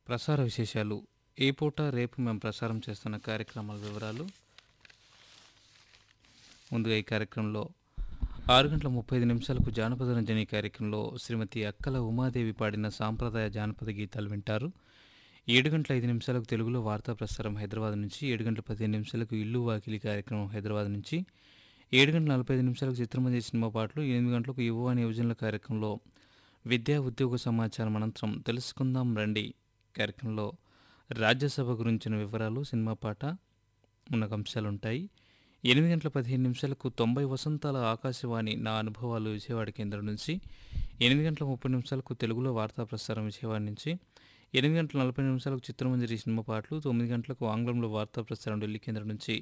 ప్రసార విశేషాలు ఏ పూట రేపు మేము ప్రసారం చేస్తున్న కార్యక్రమాల వివరాలు ముందుగా ఈ కార్యక్రమంలో ఆరు గంటల ముప్పై ఐదు నిమిషాలకు జానపద రంజని కార్యక్రమంలో శ్రీమతి అక్కల ఉమాదేవి పాడిన సాంప్రదాయ జానపద గీతాలు వింటారు ఏడు గంటల ఐదు నిమిషాలకు తెలుగులో వార్తా ప్రసారం హైదరాబాద్ నుంచి ఏడు గంటల పదిహేను నిమిషాలకు ఇల్లు వాకిలి కార్యక్రమం హైదరాబాద్ నుంచి ఏడు గంటల నలభై ఐదు నిమిషాలకు చిత్రమంజరి సినిమా పాటలు ఎనిమిది గంటలకు యువ అని యువజనుల కార్యక్రమంలో విద్యా ఉద్యోగ సమాచారం అనంతరం తెలుసుకుందాం రండి కార్యక్రమంలో రాజ్యసభ గురించిన వివరాలు సినిమా పాట ఉన్న అంశాలు ఉంటాయి ఎనిమిది గంటల పదిహేను నిమిషాలకు తొంభై వసంతాల ఆకాశవాణి నా అనుభవాలు విజయవాడ కేంద్రం నుంచి ఎనిమిది గంటల ముప్పై నిమిషాలకు తెలుగులో వార్తా ప్రసారం విజయవాడ నుంచి ఎనిమిది గంటల నలభై నిమిషాలకు చిత్రమంజరి సినిమా పాటలు తొమ్మిది గంటలకు ఆంగ్లంలో వార్తా ప్రసారం ఢిల్లీ కేంద్రం నుంచి